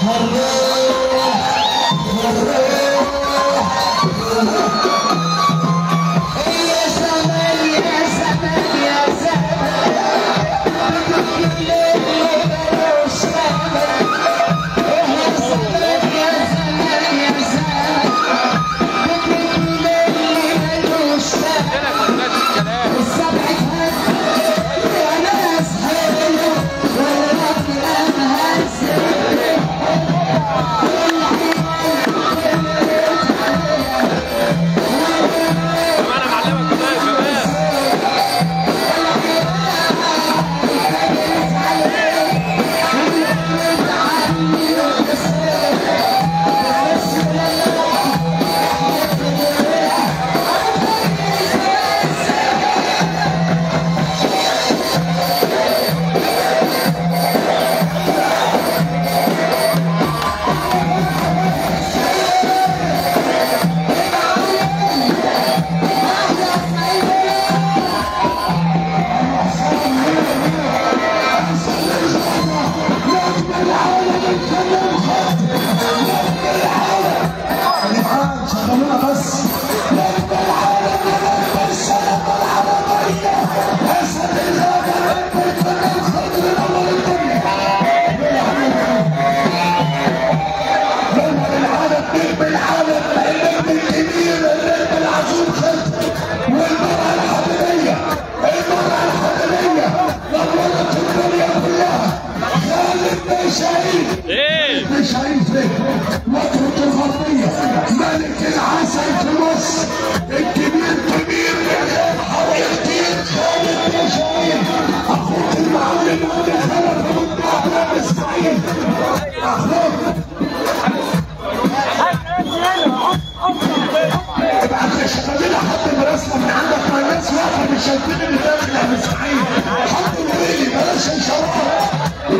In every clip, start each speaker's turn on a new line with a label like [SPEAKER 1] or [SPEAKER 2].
[SPEAKER 1] كمان معلمك كمان كمان
[SPEAKER 2] الآن شغلونا بس لأن العالم لما السلام العربية أسد الله رب الفن الخضر الأول الدنيا لما العالم نجم العالم النجم الكبير النجم العظيم خلف والمرأة الحضرية المرأة الحضرية نورت الدنيا كلها خالد بن شهيد
[SPEAKER 1] ايه
[SPEAKER 2] مش عارف ليه وترك الغربية ملك العسل في مصر الكبير كبير حضرتين خالد بن شاهين اخوك المعلم ابن خلف ابن احمد اسماعيل اخوك ابعت لي شغالين حط الرسمه من عندك ما الناس واقفه مش شايفين اللي داخل يا ابن اسماعيل حط الويلي بلاش اشارات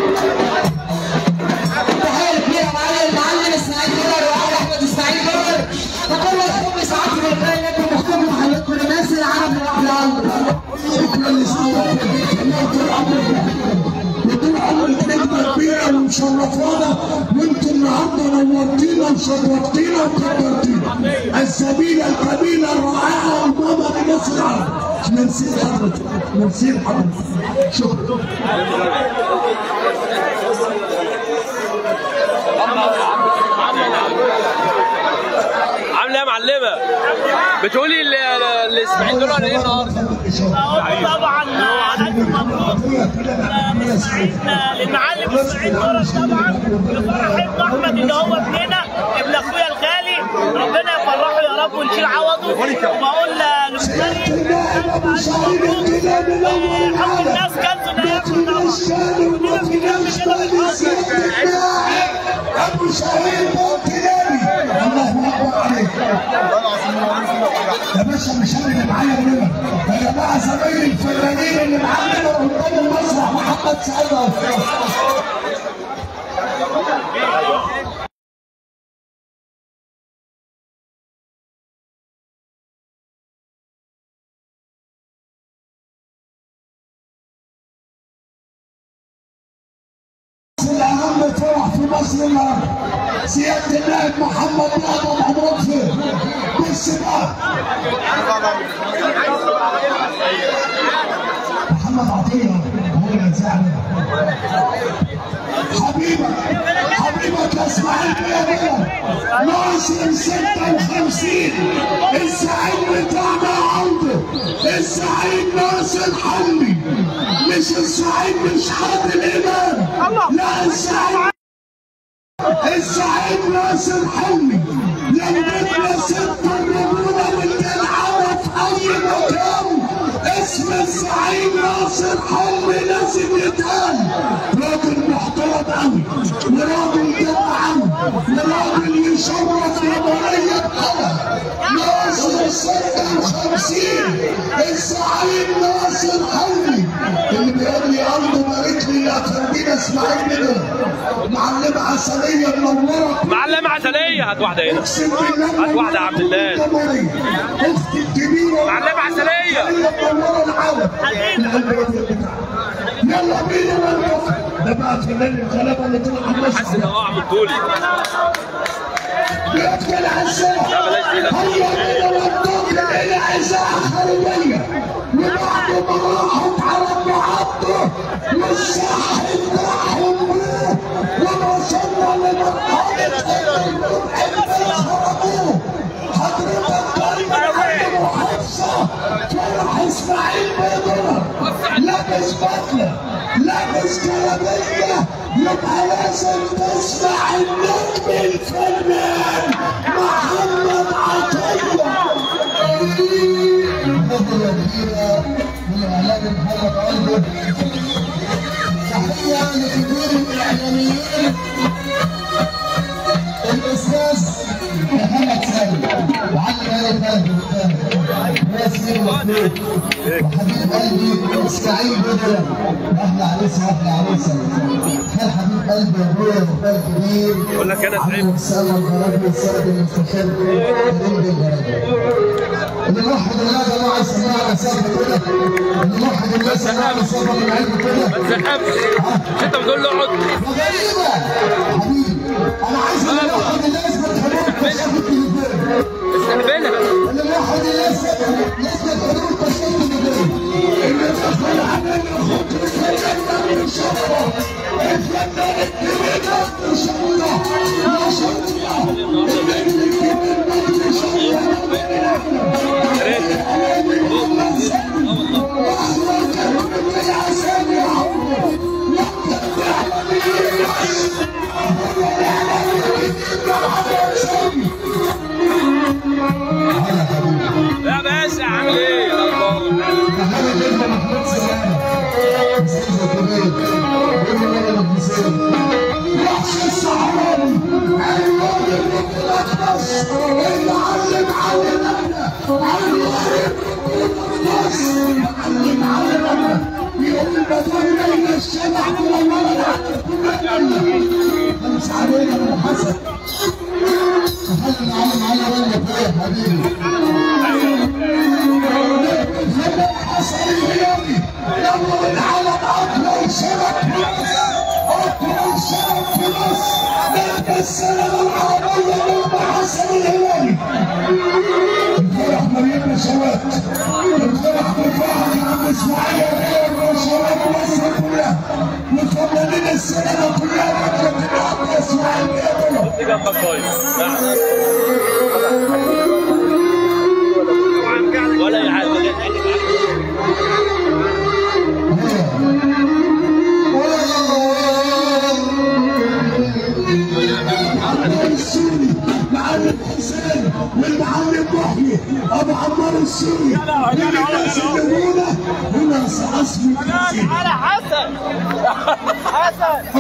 [SPEAKER 3] تحية كبيرة معايا المعلم اسماعيل جبر وعلي احمد اسماعيل جبر وكل الحب سعادة الرجال لكم مختوم محلكم الناس العرب من اهل الارض
[SPEAKER 2] شكرا لسعادتك طول عمرك وطول عمرك نجمة كبيرة ومشرفانا وانتوا النهارده نورتينا وشرفتينا وكبرتينا الزميلة الجميلة الرائعة والماما لناس العرب ميرسي حضرتك ميرسي حضرتك شكرا
[SPEAKER 1] عامله ايه يا معلمه بتقولي ال- ال- الاسماعيلي دول ايه النهارده
[SPEAKER 4] طبعا الف مبروك للمعلم اسماعيل فرج طبعا لفرح ابن احمد اللي هو ابننا ابن اخويا الغالي ربنا يفرحه يا رب ونشيل عوضه وبقول لمستني
[SPEAKER 2] النائب ابو سعيد الكلاب الاول
[SPEAKER 4] حب
[SPEAKER 2] العالم
[SPEAKER 4] الناس كنز
[SPEAKER 2] لكن
[SPEAKER 4] طبعا
[SPEAKER 2] الشان ومن الشان سيادة النائب ابو سعيد الكلابي الله اكبر عليك يا باشا مش انا اللي معايا النمر يا جماعه زمايلي الفنانين اللي معايا النمر قدام المسرح محمد سعيد أوفر. الأهم فرح في مصر النهارده سيادة النائب محمد يعقوب عمران فين بالسباق محمد عطية هو اللي زعل حبيبك حبيبك يا اسماعيل بيه ناصر 56 الزعيم بتاعنا عوده الزعيم ناصر حمدي مش الزعيم مش عادل امام لا الزعيم الزعيم ناصر حلمي لو بدنا ست الرجوله والجدعنه في اي مكان اسم الزعيم ناصر حلمي لازم يتقال راجل محترم قوي وراجل جدع قوي وراجل يشرف جمهوريه بلد ناصر 56 الزعيم ناصر حلمي اللي بيقول لي ارض بارك لي يا فندم اسماعيل منه معلمه عسليه منوره
[SPEAKER 1] معلمه عسليه هات واحده هنا
[SPEAKER 2] اقسم بالله
[SPEAKER 1] هات واحده يا عبد الله
[SPEAKER 2] الجمهورية. اختي الكبيره
[SPEAKER 1] معلمه عسليه
[SPEAKER 2] هي منوره العالم القلب الأبيض بتاعها. يلا بينا ننطق ده بقى فنان الغلابه اللي طلع على
[SPEAKER 1] حاسس ان هو عم طولي
[SPEAKER 2] بيدخل عزاه هيا بينا ودوك الى اذاعه خارجيه وبعد ما راحت على المحطه والساحه اتراحوا بيه ووصلنا لمرحله حضرتك طالب محافظه فرح اسماعيل بيضرب لابس بدله لابس كلاميه يبقى لازم تسمع النجم الفنان محمد عطيه
[SPEAKER 3] قضية كبيرة من إعلام محمد عوده تحية لكبير الإعلاميين الأستاذ محمد سالم وعلي آل فهد ياسر مفروض وحبيب قلبي إسماعيل بدر أحلى عريس وأحلى عروسة خال حبيب قلبي يا أبويا وخال كبير
[SPEAKER 1] بقول لك انا تعبت
[SPEAKER 3] محمد سالم الغربي السيد المستشار كريم الغربي اللي موحد الله يا جماعه يسمعنا سافر كده اللي موحد الله يسمعنا سافر من عينه كده
[SPEAKER 1] ما تزحفش مش انت بتقول له اقعد
[SPEAKER 3] غريبه حبيبي انا عايز اللي موحد الله يثبت حضور تشكيل الجبال
[SPEAKER 1] استقبلها
[SPEAKER 3] اللي موحد الله يثبت حضور تشكيل الجبال
[SPEAKER 2] اللي دخل علينا خطر الفنان مشرف الفنان الكبير مشرف مشرف النجم الكبير
[SPEAKER 1] يا باشا عامل ايه يا الله
[SPEAKER 3] تحيه جدا محمود سلامه استاذ كبير بيقول لي انا المسلم
[SPEAKER 2] وحش الصحراوي عنوان المقدس اللي علم علمنا عنوان المقدس علم علمنا يقول بدل بين السبع والولد
[SPEAKER 3] خمس علينا من حسن تحيه معلم علي ولا يا حبيبي
[SPEAKER 2] حسن اليومي يلا على اطول سبب اطول سبب في مصر بعد السنه العربيه يوم حسن الهلالي الفرح مريم نشوات الفرح بالفرح يا عم اسماعيل غير نشوات مصر كلها وفنانين السينما كلها بتكتب يا عم اسماعيل بيقولوا
[SPEAKER 1] دي جنبك كويس ولا اي حاجه
[SPEAKER 2] السوري معلم حسين والمعلم محيي ابو عمار السوري الناس اللي هنا هنا عصر الكرسي
[SPEAKER 4] على حسن حسن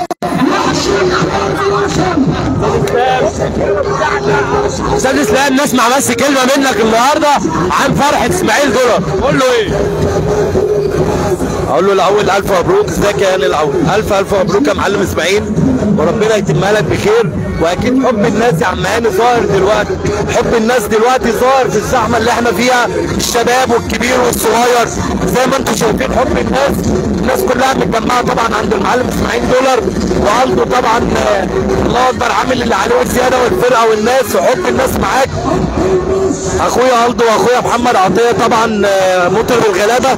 [SPEAKER 1] استاذ اسلام نسمع بس كلمه منك النهارده عن فرحه اسماعيل دولار قول له ايه
[SPEAKER 5] اقول له الاول الف مبروك ازيك يا هاني الاول الف الف مبروك يا معلم اسماعيل وربنا يتمها لك بخير واكيد حب الناس يا عم هاني ظاهر دلوقتي حب الناس دلوقتي ظاهر في الزحمه اللي احنا فيها الشباب والكبير والصغير زي ما انتم شايفين حب الناس الناس كلها متجمعه طبعا عند المعلم اسماعيل دولار وعنده طبعا آه، الله اكبر عامل اللي عليه والزياده والفرقه والناس وحب الناس معاك اخويا الدو واخويا محمد عطيه طبعا آه، مطرب الغلابه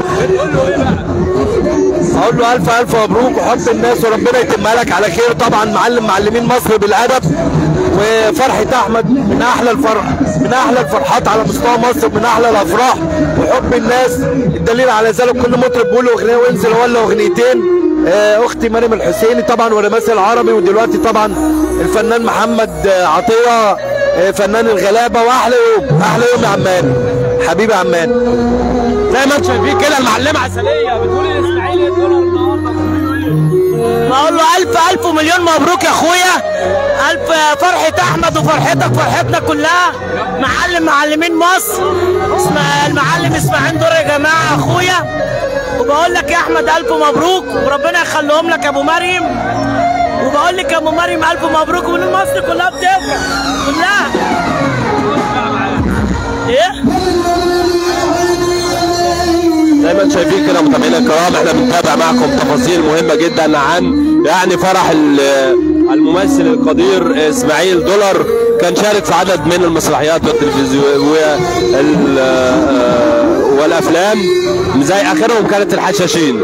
[SPEAKER 5] اقول له الف الف مبروك وحب الناس وربنا يتمها لك على خير طبعا معلم معلمين مصر بالادب وفرحه احمد من احلى الفرح من احلى الفرحات على مستوى مصر من احلى الافراح وحب الناس الدليل على ذلك كل مطرب بيقول له اغنيه وينزل ولا اغنيتين آه، اختي مريم الحسيني طبعا ورماس العربي ودلوقتي طبعا الفنان محمد آه، عطيه آه، فنان الغلابه واحلى يوم احلى يوم يا عمان حبيبي يا عمان
[SPEAKER 1] زي ما انتم شايفين كده المعلمه عسليه بتقول الاسماعيلي دولار النهارده
[SPEAKER 4] بقول له الف الف ومليون مبروك يا اخويا الف فرحه احمد وفرحتك فرحتنا كلها معلم معلمين مصر اسمع المعلم اسماعيل دور يا جماعه اخويا وبقول لك يا احمد الف مبروك وربنا يخليهم لك يا ابو مريم وبقول لك يا ابو مريم الف مبروك ومن مصر كلها بتفرح كلها ايه
[SPEAKER 1] زي ما انتم شايفين كده متابعينا الكرام احنا بنتابع معكم تفاصيل مهمه جدا عن يعني فرح ال- الممثل القدير اسماعيل دولار كان شارك في عدد من المسرحيات والتلفزيون وال- آه، والافلام زي اخرهم كانت الحشاشين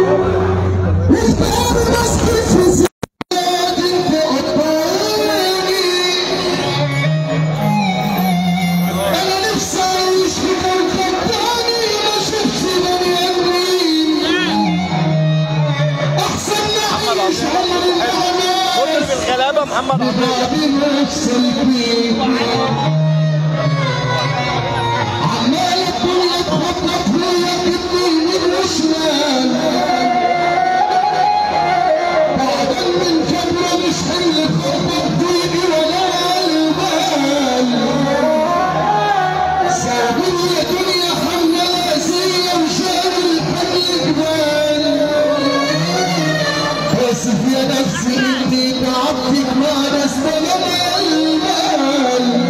[SPEAKER 2] انا نفسي اعيش في كوكب تاني ما شفتش بني ادمين احسن نعيش عمر الامان
[SPEAKER 4] بالغلابه محمد
[SPEAKER 2] بعدين نفصل بيه عمال الدنيا تخبط فيا كتني يمين وشمال بعدين من كبرة مش حمل خبط ضيقي ولا البال سابني يا دنيا حملة لاسية وشال الحمل جبال اسف يا نفسي اني تعبتك مع ناس بلا المال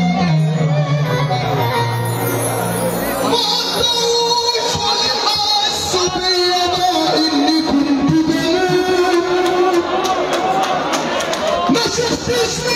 [SPEAKER 2] ما قدروش ولا حسوا بيا ما اني كنت بنام ما شفتش